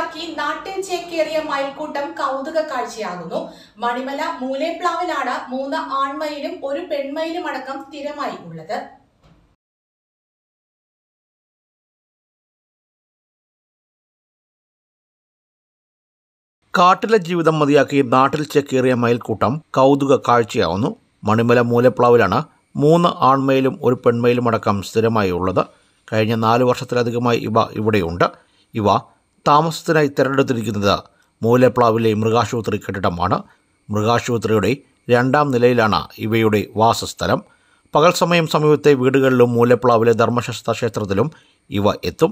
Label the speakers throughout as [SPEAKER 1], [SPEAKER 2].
[SPEAKER 1] മതിയാക്കി നാട്ടിൽ ചേക്കേറിയ മയിൽക്കൂട്ടം കൗതുക കാഴ്ചയാകുന്നു മണിമല മൂലേപ്ലാവിലാണ് മൂന്ന് ആൺമയിലും ഒരു പെൺമയിലും അടക്കം സ്ഥിരമായി ഉള്ളത്
[SPEAKER 2] കാട്ടിലെ ജീവിതം മതിയാക്കി നാട്ടിൽ ചേക്കേറിയ മയിൽക്കൂട്ടം കൗതുക കാഴ്ചയാവുന്നു മണിമല മൂലപ്ലാവിലാണ് മൂന്ന് ആൺമയിലും ഒരു പെൺമയിലും അടക്കം സ്ഥിരമായി ഉള്ളത് കഴിഞ്ഞ നാല് വർഷത്തിലധികമായി ഇവ ഇവിടെയുണ്ട് ഇവ താമസത്തിനായി തിരഞ്ഞെടുത്തിരിക്കുന്നത് മൂലപ്ലാവിലെ മൃഗാശുപത്രി കെട്ടിടമാണ് മൃഗാശുപത്രിയുടെ രണ്ടാം നിലയിലാണ് ഇവയുടെ വാസസ്ഥലം പകൽ സമയം സമീപത്തെ വീടുകളിലും മൂലപ്ലാവിലെ ധർമ്മശാസ്ത്ര ക്ഷേത്രത്തിലും ഇവ എത്തും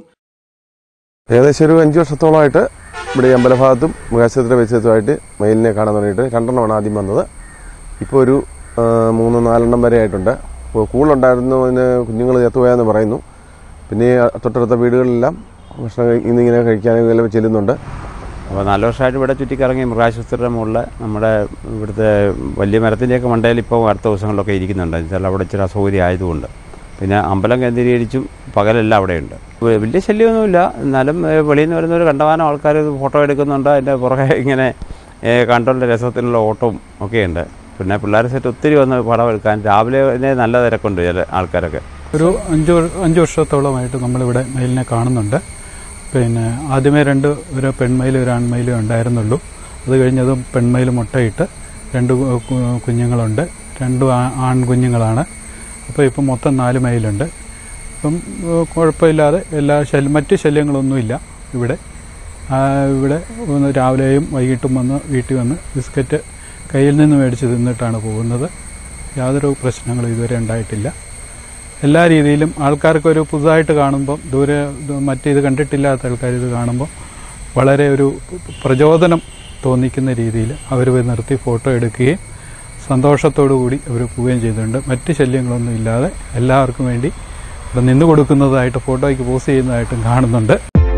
[SPEAKER 3] ഏകദേശം ഒരു അഞ്ച് വർഷത്തോളമായിട്ട് ഇവിടെ ഈ അമ്പലഭാഗത്തും മൃഗാശുപത്രി പരിസരത്തുമായിട്ട് മയിലിനെ കാണാൻ തുടങ്ങിയിട്ട് രണ്ടെണ്ണമാണ് ആദ്യം വന്നത് ഇപ്പോൾ ഒരു ആ, മൂന്ന് നാലെണ്ണം വരെ ആയിട്ടുണ്ട് അപ്പോൾ കൂടുതലുണ്ടായിരുന്നു അതിന് കുഞ്ഞുങ്ങൾ ചത്തുപോയാന്ന് പറയുന്നു പിന്നെ ഈ തൊട്ടടുത്ത വീടുകളിലെല്ലാം ഭക്ഷണം കഴി- ഇന്നിങ്ങനെ കഴിക്കാനും ചെല്ലുന്നുണ്ട്
[SPEAKER 4] അപ്പോൾ നാല് വർഷമായിട്ട് ഇവിടെ ചുറ്റിക്കറങ്ങി മൃഗാശുപത്രിയുടെ മുകളിൽ നമ്മുടെ ഇവിടുത്തെ വലിയ മരത്തിൻ്റെയൊക്കെ മണ്ടയിൽ ഇപ്പോൾ അടുത്ത ദിവസങ്ങളിലൊക്കെ ഇരിക്കുന്നുണ്ട് എന്നുവെച്ചാൽ അവിടെ ഇച്ചിരി അസൗകര്യം ആയതുകൊണ്ട് പിന്നെ അമ്പലം കേന്ദ്രീകരിച്ചും പകലെല്ലാം അവിടെയുണ്ട് വ- വലിയ ശല്യമൊന്നുമില്ല എന്നാലും ഏഹ്, വെളിയിൽ നിന്ന് വരുന്നവർ കണ്ടമാനം ആൾക്കാർ ഫോട്ടോ എടുക്കുന്നുണ്ട് അതിൻ്റെ പുറകെ ഇങ്ങനെ ഏഹ്, കണ്ടുള്ള രസത്തിനുള്ള ഓട്ടവും ഒക്കെയുണ്ട് പിന്നെ പിള്ളേർ സെറ്റ് ഒത്തിരി വന്ന് പടം എടുക്കാൻ രാവിലെ തന്നെ നല്ല തിരക്കുണ്ട് ചില ആൾക്കാരൊക്കെ
[SPEAKER 5] ഒരു അഞ്ച് വർ- അഞ്ച് വർഷത്തോളമായിട്ട് നമ്മളിവിടെ മയിലിനെ കാണുന്നുണ്ട് പിന്നെ ആദ്യമേ രണ്ട് ഒരു പെൺമയിലും ഒരു ആൺമയിലും ഉണ്ടായിരുന്നുള്ളൂ അത് കഴിഞ്ഞതും പെൺമയിൽ മുട്ടയിട്ട് രണ്ട് കു- കു- കുഞ്ഞുങ്ങളുണ്ട് രണ്ടും ആ- ആൺകുഞ്ഞുങ്ങളാണ് അപ്പോൾ ഇപ്പം മൊത്തം നാല് മയിലുണ്ട് ഇപ്പം ഏഹ്, കുഴപ്പമില്ലാതെ എല്ലാ ശല്യം മറ്റ് ശല്യങ്ങളൊന്നുമില്ല ഇവിടെ ആ, ഇവിടെ ഒന്ന് രാവിലെയും വൈകിട്ടും വന്ന് വീട്ടിൽ വന്ന് ബിസ്ക്കറ്റ് കയ്യിൽ നിന്ന് മേടിച്ച് തിന്നിട്ടാണ് പോകുന്നത് യാതൊരു പ്രശ്നങ്ങളും ഇതുവരെ ഉണ്ടായിട്ടില്ല എല്ലാ രീതിയിലും ആൾക്കാർക്കൊരു പുതുതായിട്ട് കാണുമ്പം ദൂരെ ഇത് മറ്റേത് കണ്ടിട്ടില്ലാത്ത ആൾക്കാർ ഇത് കാണുമ്പോൾ വളരെ ഒരു പ്രചോദനം തോന്നിക്കുന്ന രീതിയിൽ അവർ നിർത്തി ഫോട്ടോ എടുക്കുകയും സന്തോഷത്തോടു കൂടി അവർ പോവുകയും ചെയ്തിട്ടുണ്ട് മറ്റ് ശല്യങ്ങളൊന്നും ഇല്ലാതെ എല്ലാവർക്കും വേണ്ടി ഇവിടെ നിന്ന് കൊടുക്കുന്നതായിട്ട് ഫോട്ടോയ്ക്ക് പോസ്റ്റ് ചെയ്യുന്നതായിട്ടും കാണുന്നുണ്ട്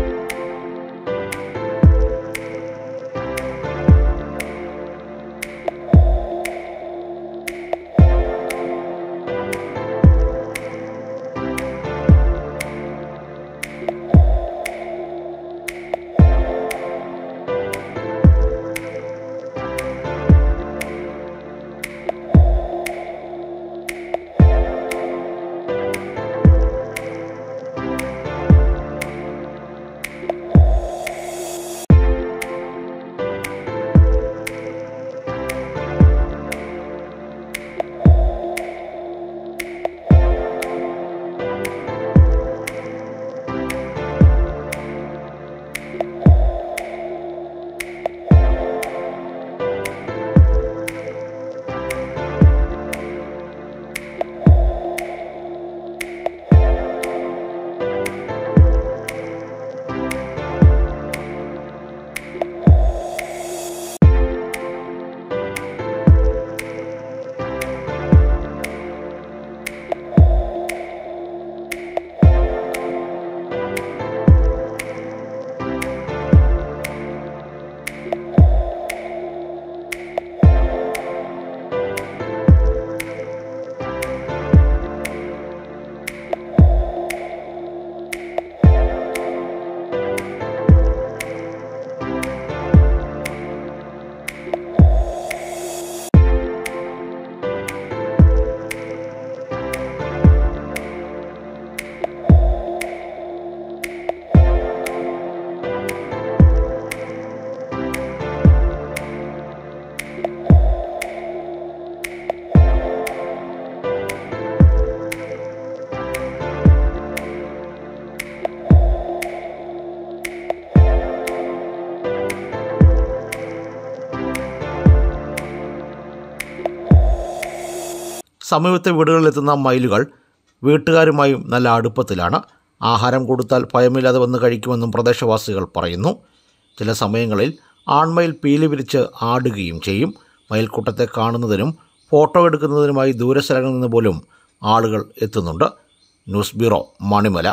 [SPEAKER 2] സമീപത്തെ വീടുകളിലെത്തുന്ന മയിലുകൾ വീട്ടുകാരുമായും നല്ല അടുപ്പത്തിലാണ് ആഹാരം കൊടുത്താൽ ഭയമില്ലാതെ വന്ന് കഴിക്കുമെന്നും പ്രദേശവാസികൾ പറയുന്നു ചില സമയങ്ങളിൽ ആൺമയിൽ പീലി വിരിച്ച് ആടുകയും ചെയ്യും മയിൽക്കൂട്ടത്തെ കാണുന്നതിനും ഫോട്ടോ എടുക്കുന്നതിനുമായി ദൂരസ്ഥലങ്ങളിൽ നിന്ന് പോലും ആളുകൾ എത്തുന്നുണ്ട് ന്യൂസ് ബ്യൂറോ മണിമല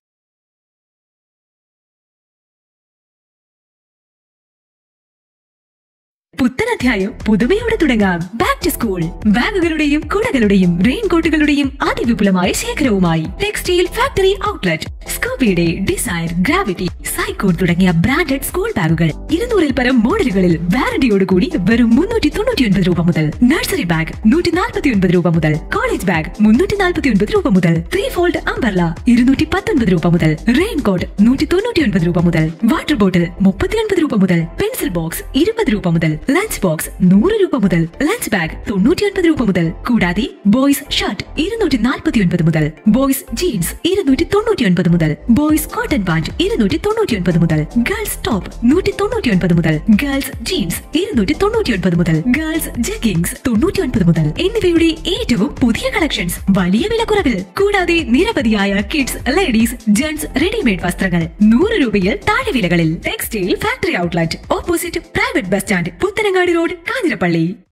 [SPEAKER 6] പുത്തൻ അധ്യായം പുതുമയോടെ തുടങ്ങാം ബാക്ക് ടു സ്കൂൾ ബാഗുകളുടെയും കുടകളുടെയും റെയിൻകോട്ടുകളുടെയും അതിവിപുലമായ ശേഖരവുമായി ടെക്സ്റ്റൈൽ ഫാക്ടറി ഔട്ട്ലെറ്റ് സ്കൂബിയുടെ ഡിസൈർ ഗ്രാവിറ്റി സൈക്കോൺ തുടങ്ങിയ ബ്രാൻഡഡ് സ്കൂൾ ബാഗുകൾ ഇരുന്നൂറിൽ പരം മോഡലുകളിൽ വാറന്റിയോടുകൂടി വെറും മുന്നൂറ്റി തൊണ്ണൂറ്റി ഒൻപത് രൂപ മുതൽ നഴ്സറി ബാഗ് നൂറ്റി നാൽപ്പത്തി ഒൻപത് രൂപ മുതൽ കോളേജ് ബാഗ് മുന്നൂറ്റി നാൽപ്പത്തി ഒൻപത് രൂപ മുതൽ ത്രീ ഫോൾഡ് അംബർല ഇരുന്നൂറ്റി പത്തൊൻപത് രൂപ മുതൽ റെയിൻ കോട്ട് നൂറ്റി തൊണ്ണൂറ്റി ഒൻപത് രൂപ മുതൽ വാട്ടർ ബോട്ടിൽ മുപ്പത്തിയൊൻപത് രൂപ മുതൽ പെൻസിൽ ബോക്സ് ഇരുപത് രൂപ മുതൽ ലഞ്ച് ബോക്സ് നൂറ് രൂപ മുതൽ ലഞ്ച് ബാഗ് തൊണ്ണൂറ്റി ഒൻപത് രൂപ മുതൽ കൂടാതെ ബോയ്സ് ഷർട്ട് ഇരുന്നൂറ്റി നാൽപ്പത്തി ഒൻപത് മുതൽ ബോയ്സ് ജീൻസ് ഇരുന്നൂറ്റി തൊണ്ണൂറ്റി ഒൻപത് മുതൽ ബോയ്സ് കോട്ടൺ പാന്റ് ഇരുന്നൂറ്റി തൊണ്ണൂറ്റി ഒൻപത് മുതൽ ഗേൾസ് ടോപ്പ് നൂറ്റി തൊണ്ണൂറ്റി ഒൻപത് മുതൽ ഗേൾസ് ജീൻസ് ഇരുന്നൂറ്റി തൊണ്ണൂറ്റി ഒൻപത് മുതൽ ഗേൾസ് ജഗിങ്സ് തൊണ്ണൂറ്റി ഒൻപത് മുതൽ എന്നിവയുടെ ഏറ്റവും പുതിയ കളക്ഷൻസ് വലിയ വിലക്കുറവിൽ കൂടാതെ നിരവധിയായ കിഡ്സ് ലേഡീസ് ജെന്റ്സ് റെഡിമെയ്ഡ് വസ്ത്രങ്ങൾ നൂറ് രൂപയിൽ താഴെ വിലകളിൽ textile factory outlet opposite private bus stand Puthanangadi road Kanjirappally